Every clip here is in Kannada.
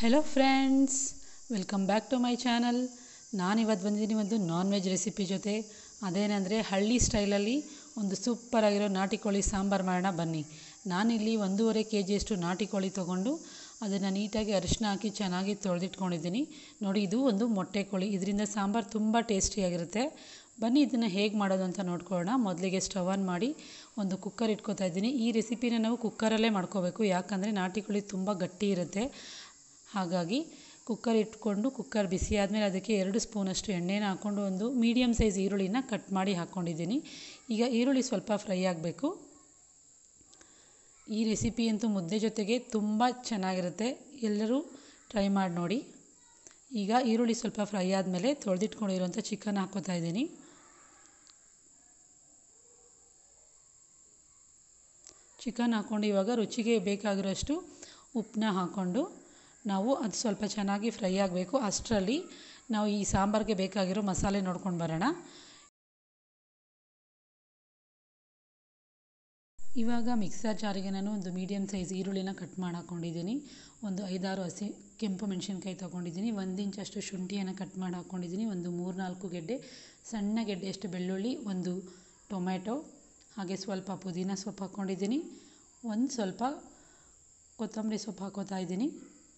hello friends welcome back to my channel ನಾನು ಇವತ್ತು ಬಂದಿದ್ದೀನಿ ಒಂದು ನಾನ್ ವೆಜ್ ರೆಸಿಪಿ ಜೊತೆ ಅದೇನೆಂದರೆ ಹಳ್ಳಿ ಸ್ಟೈಲಲ್ಲಿ ಒಂದು ಸೂಪರಾಗಿರೋ ನಾಟಿ ಕೋಳಿ ಸಾಂಬಾರು ಮಾಡೋಣ ಬನ್ನಿ ನಾನಿಲ್ಲಿ ಒಂದೂವರೆ ಕೆ ಜಿಯಷ್ಟು ನಾಟಿ ಕೋಳಿ ತೊಗೊಂಡು ಅದನ್ನು ನೀಟಾಗಿ ಅರಿಶಿನ ಹಾಕಿ ಚೆನ್ನಾಗಿ ತೊಳೆದಿಟ್ಕೊಂಡಿದ್ದೀನಿ ನೋಡಿ ಇದು ಒಂದು ಮೊಟ್ಟೆ ಕೋಳಿ ಇದರಿಂದ ಸಾಂಬಾರು ತುಂಬ ಟೇಸ್ಟಿಯಾಗಿರುತ್ತೆ ಬನ್ನಿ ಇದನ್ನು ಹೇಗೆ ಮಾಡೋದು ಅಂತ ನೋಡ್ಕೊಳ್ಳೋಣ ಮೊದಲಿಗೆ ಸ್ಟವ್ ಆನ್ ಮಾಡಿ ಒಂದು ಕುಕ್ಕರ್ ಇಟ್ಕೊತಾ ಇದ್ದೀನಿ ಈ ರೆಸಿಪಿನ ನಾವು ಕುಕ್ಕರಲ್ಲೇ ಮಾಡ್ಕೋಬೇಕು ಯಾಕಂದರೆ ನಾಟಿ ಕೋಳಿ ತುಂಬ ಗಟ್ಟಿ ಇರುತ್ತೆ ಹಾಗಾಗಿ ಕುಕ್ಕರ್ ಇಟ್ಕೊಂಡು ಕುಕ್ಕರ್ ಬಿಸಿ ಆದಮೇಲೆ ಅದಕ್ಕೆ ಎರಡು ಸ್ಪೂನಷ್ಟು ಎಣ್ಣೆನ ಹಾಕ್ಕೊಂಡು ಒಂದು ಮೀಡಿಯಮ್ ಸೈಜ್ ಈರುಳ್ಳಿನ ಕಟ್ ಮಾಡಿ ಹಾಕ್ಕೊಂಡಿದ್ದೀನಿ ಈಗ ಈರುಳ್ಳಿ ಸ್ವಲ್ಪ ಫ್ರೈ ಆಗಬೇಕು ಈ ರೆಸಿಪಿ ಅಂತೂ ಮುದ್ದೆ ಜೊತೆಗೆ ತುಂಬ ಚೆನ್ನಾಗಿರುತ್ತೆ ಎಲ್ಲರೂ ಟ್ರೈ ಮಾಡಿ ನೋಡಿ ಈಗ ಈರುಳ್ಳಿ ಸ್ವಲ್ಪ ಫ್ರೈ ಆದಮೇಲೆ ತೊಳೆದಿಟ್ಕೊಂಡಿರೋಂಥ ಚಿಕನ್ ಹಾಕ್ಕೋತಾ ಇದ್ದೀನಿ ಚಿಕನ್ ಹಾಕ್ಕೊಂಡು ಇವಾಗ ರುಚಿಗೆ ಬೇಕಾಗಿರೋಷ್ಟು ಉಪ್ಪನ್ನ ಹಾಕ್ಕೊಂಡು ನಾವು ಅದು ಸ್ವಲ್ಪ ಚೆನ್ನಾಗಿ ಫ್ರೈ ಆಗಬೇಕು ಅಷ್ಟರಲ್ಲಿ ನಾವು ಈ ಸಾಂಬಾರಿಗೆ ಬೇಕಾಗಿರೋ ಮಸಾಲೆ ನೋಡ್ಕೊಂಡು ಬರೋಣ ಇವಾಗ ಮಿಕ್ಸರ್ ಜಾರಿಗೆ ನಾನು ಒಂದು ಮೀಡಿಯಮ್ ಸೈಜ್ ಈರುಳ್ಳಿನ ಕಟ್ ಮಾಡಿ ಹಾಕ್ಕೊಂಡಿದ್ದೀನಿ ಒಂದು ಐದಾರು ಹಸಿ ಕೆಂಪು ಮೆಣಸಿನ್ಕಾಯಿ ತೊಗೊಂಡಿದ್ದೀನಿ ಒಂದು ಇಂಚಷ್ಟು ಶುಂಠಿಯನ್ನು ಕಟ್ ಮಾಡಿ ಹಾಕ್ಕೊಂಡಿದ್ದೀನಿ ಒಂದು ಮೂರು ನಾಲ್ಕು ಗೆಡ್ಡೆ ಸಣ್ಣ ಗೆಡ್ಡೆಯಷ್ಟು ಬೆಳ್ಳುಳ್ಳಿ ಒಂದು ಟೊಮ್ಯಾಟೊ ಹಾಗೆ ಸ್ವಲ್ಪ ಪುದೀನ ಸೊಪ್ಪು ಹಾಕ್ಕೊಂಡಿದ್ದೀನಿ ಒಂದು ಸ್ವಲ್ಪ ಕೊತ್ತಂಬರಿ ಸೊಪ್ಪು ಹಾಕೋತಾ ಇದ್ದೀನಿ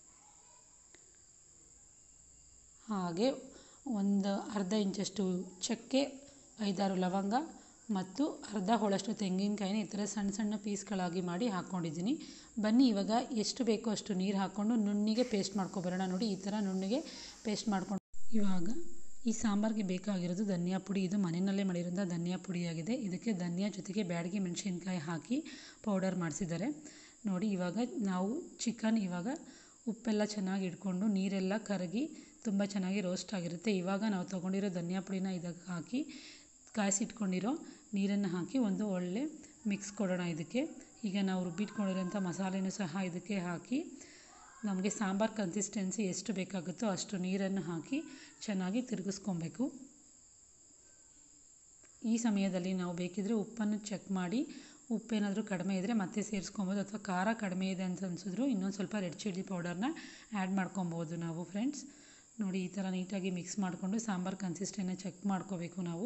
ಹಾಗೆ ಒಂದು ಅರ್ಧ ಇಂಚಷ್ಟು ಚಕ್ಕೆ ಐದಾರು ಲವಂಗ ಮತ್ತು ಅರ್ಧ ಹೋಳಷ್ಟು ತೆಂಗಿನಕಾಯಿನ ಈ ಥರ ಸಣ್ಣ ಸಣ್ಣ ಪೀಸ್ಗಳಾಗಿ ಮಾಡಿ ಹಾಕ್ಕೊಂಡಿದ್ದೀನಿ ಬನ್ನಿ ಇವಾಗ ಎಷ್ಟು ಬೇಕೋ ಅಷ್ಟು ನೀರು ಹಾಕ್ಕೊಂಡು ನುಣ್ಣಿಗೆ ಪೇಸ್ಟ್ ಮಾಡ್ಕೊಬರೋಣ ನೋಡಿ ಈ ಥರ ನುಣ್ಣಿಗೆ ಪೇಸ್ಟ್ ಮಾಡ್ಕೊಂಡು ಇವಾಗ ಈ ಸಾಂಬಾರಿಗೆ ಬೇಕಾಗಿರೋದು ಧನಿಯಾ ಪುಡಿ ಇದು ಮನೆಯಲ್ಲೇ ಮಾಡಿರೋಂಥ ಧನಿಯಾ ಪುಡಿಯಾಗಿದೆ ಇದಕ್ಕೆ ಧನಿಯಾ ಜೊತೆಗೆ ಬ್ಯಾಡಗಿ ಮೆಣಸಿನ್ಕಾಯಿ ಹಾಕಿ ಪೌಡರ್ ಮಾಡಿಸಿದ್ದಾರೆ ನೋಡಿ ಇವಾಗ ನಾವು ಚಿಕನ್ ಇವಾಗ ಉಪ್ಪೆಲ್ಲ ಚೆನ್ನಾಗಿ ಇಟ್ಕೊಂಡು ನೀರೆಲ್ಲ ಕರಗಿ ತುಂಬ ಚೆನ್ನಾಗಿ ರೋಸ್ಟ್ ಆಗಿರುತ್ತೆ ಇವಾಗ ನಾವು ತೊಗೊಂಡಿರೋ ಧನಿಯಾ ಪುಡಿನ ಇದಕ್ಕೆ ಹಾಕಿ ಕಾಯಿಸಿಟ್ಕೊಂಡಿರೋ ನೀರನ್ನು ಹಾಕಿ ಒಂದು ಒಳ್ಳೆ ಮಿಕ್ಸ್ ಕೊಡೋಣ ಇದಕ್ಕೆ ಈಗ ನಾವು ರುಬ್ಬಿಟ್ಕೊಂಡಿರೋಂಥ ಮಸಾಲೆನೂ ಸಹ ಇದಕ್ಕೆ ಹಾಕಿ ನಮಗೆ ಸಾಂಬಾರು ಕನ್ಸಿಸ್ಟೆನ್ಸಿ ಎಷ್ಟು ಬೇಕಾಗುತ್ತೋ ಅಷ್ಟು ನೀರನ್ನು ಹಾಕಿ ಚೆನ್ನಾಗಿ ತಿರುಗಿಸ್ಕೊಬೇಕು ಈ ಸಮಯದಲ್ಲಿ ನಾವು ಬೇಕಿದ್ದರೆ ಉಪ್ಪನ್ನು ಚೆಕ್ ಮಾಡಿ ಉಪ್ಪೇನಾದರೂ ಕಡಿಮೆ ಇದ್ದರೆ ಮತ್ತೆ ಸೇರಿಸ್ಕೊಬೋದು ಅಥವಾ ಖಾರ ಕಡಿಮೆ ಇದೆ ಅಂತ ಅನಿಸಿದ್ರು ಇನ್ನೊಂದು ಸ್ವಲ್ಪ ರೆಡ್ ಚಿಲ್ಲಿ ಪೌಡರ್ನ ಆ್ಯಡ್ ಮಾಡ್ಕೊಬೋದು ನಾವು ಫ್ರೆಂಡ್ಸ್ ನೋಡಿ ಈ ಥರ ನೀಟಾಗಿ ಮಿಕ್ಸ್ ಮಾಡಿಕೊಂಡು ಸಾಂಬಾರು ಕನ್ಸಿಸ್ಟೆನ್ನ ಚೆಕ್ ಮಾಡ್ಕೋಬೇಕು ನಾವು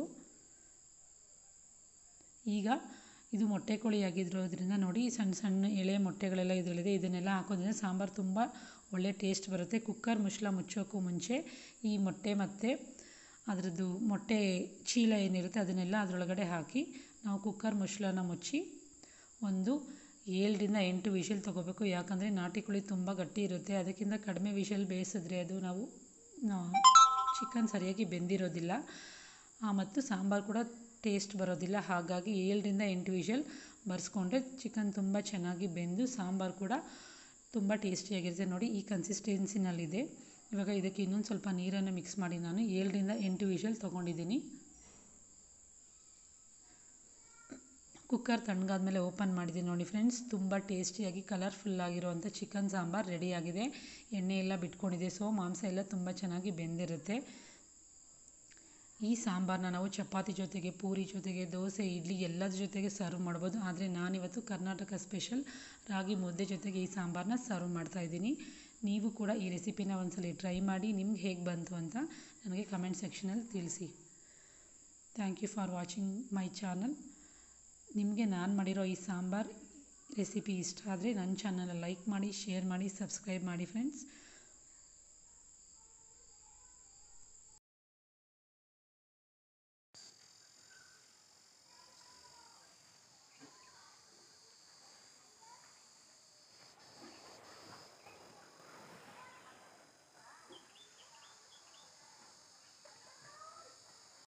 ಈಗ ಇದು ಮೊಟ್ಟೆ ಕೋಳಿ ಆಗಿರೋದ್ರಿಂದ ನೋಡಿ ಸಣ್ಣ ಸಣ್ಣ ಎಳೆ ಮೊಟ್ಟೆಗಳೆಲ್ಲ ಇದರಲ್ಲಿದೆ ಇದನ್ನೆಲ್ಲ ಹಾಕೋದ್ರಿಂದ ಸಾಂಬಾರು ತುಂಬ ಒಳ್ಳೆ ಟೇಸ್ಟ್ ಬರುತ್ತೆ ಕುಕ್ಕರ್ ಮುಚ್ಚಳ ಮುಚ್ಚೋಕ್ಕೂ ಮುಂಚೆ ಈ ಮೊಟ್ಟೆ ಮತ್ತು ಅದರದ್ದು ಮೊಟ್ಟೆ ಚೀಲ ಏನಿರುತ್ತೆ ಅದನ್ನೆಲ್ಲ ಅದರೊಳಗಡೆ ಹಾಕಿ ನಾವು ಕುಕ್ಕರ್ ಮುಚ್ಚಳನ ಮುಚ್ಚಿ ಒಂದು ಏಳರಿಂದ ಎಂಟು ವಿಷಲ್ ತೊಗೋಬೇಕು ಯಾಕಂದರೆ ನಾಟಿ ಕೋಳಿ ತುಂಬ ಗಟ್ಟಿ ಇರುತ್ತೆ ಅದಕ್ಕಿಂತ ಕಡಿಮೆ ವಿಷಲ್ ಬೇಯಿಸಿದ್ರೆ ಅದು ನಾವು ಚಿಕನ್ ಸರಿಯಾಗಿ ಬೆಂದಿರೋದಿಲ್ಲ ಮತ್ತು ಸಾಂಬಾರು ಕೂಡ ಟೇಸ್ಟ್ ಬರೋದಿಲ್ಲ ಹಾಗಾಗಿ ಏಳರಿಂದ ಎಂಟು ವಿಷಲ್ ಬರ್ಸ್ಕೊಂಡ್ರೆ ಚಿಕನ್ ತುಂಬ ಚೆನ್ನಾಗಿ ಬೆಂದು ಸಾಂಬಾರು ಕೂಡ ತುಂಬ ಟೇಸ್ಟಿಯಾಗಿರುತ್ತೆ ನೋಡಿ ಈ ಕನ್ಸಿಸ್ಟೆನ್ಸಿನಲ್ಲಿದೆ ಇವಾಗ ಇದಕ್ಕೆ ಇನ್ನೊಂದು ಸ್ವಲ್ಪ ನೀರನ್ನು ಮಿಕ್ಸ್ ಮಾಡಿ ನಾನು ಏಳರಿಂದ ಎಂಟು ವಿಷಲ್ ತೊಗೊಂಡಿದ್ದೀನಿ ಕುಕ್ಕರ್ ತಣ್ಣಗಾದ್ಮೇಲೆ ಓಪನ್ ಮಾಡಿದ್ದೀನಿ ನೋಡಿ ಫ್ರೆಂಡ್ಸ್ ತುಂಬ ಟೇಸ್ಟಿಯಾಗಿ ಕಲರ್ಫುಲ್ಲಾಗಿರುವಂಥ ಚಿಕನ್ ಸಾಂಬಾರು ರೆಡಿಯಾಗಿದೆ ಎಣ್ಣೆ ಎಲ್ಲ ಬಿಟ್ಕೊಂಡಿದೆ ಸೊ ಮಾಂಸ ಎಲ್ಲ ತುಂಬ ಚೆನ್ನಾಗಿ ಬೆಂದಿರುತ್ತೆ ಈ ಸಾಂಬಾರನ್ನ ನಾವು ಚಪಾತಿ ಜೊತೆಗೆ ಪೂರಿ ಜೊತೆಗೆ ದೋಸೆ ಇಡ್ಲಿ ಎಲ್ಲದ್ರ ಜೊತೆಗೆ ಸರ್ವ್ ಮಾಡ್ಬೋದು ಆದರೆ ನಾನಿವತ್ತು ಕರ್ನಾಟಕ ಸ್ಪೆಷಲ್ ರಾಗಿ ಮುದ್ದೆ ಜೊತೆಗೆ ಈ ಸಾಂಬಾರನ್ನ ಸರ್ವ್ ಮಾಡ್ತಾಯಿದ್ದೀನಿ ನೀವು ಕೂಡ ಈ ರೆಸಿಪಿನ ಒಂದ್ಸಲ ಟ್ರೈ ಮಾಡಿ ನಿಮ್ಗೆ ಹೇಗೆ ಬಂತು ಅಂತ ನನಗೆ ಕಮೆಂಟ್ ಸೆಕ್ಷನಲ್ಲಿ ತಿಳಿಸಿ thank you for watching my channel ನಿಮಗೆ ನಾನು ಮಾಡಿರೋ ಈ ಸಾಂಬಾರ್ ರೆಸಿಪಿ ಇಷ್ಟ ಆದರೆ ನನ್ನ ಚಾನಲ್ ಲೈಕ್ ಮಾಡಿ ಶೇರ್ ಮಾಡಿ ಸಬ್ಸ್ಕ್ರೈಬ್ ಮಾಡಿ ಫ್ರೆಂಡ್ಸ್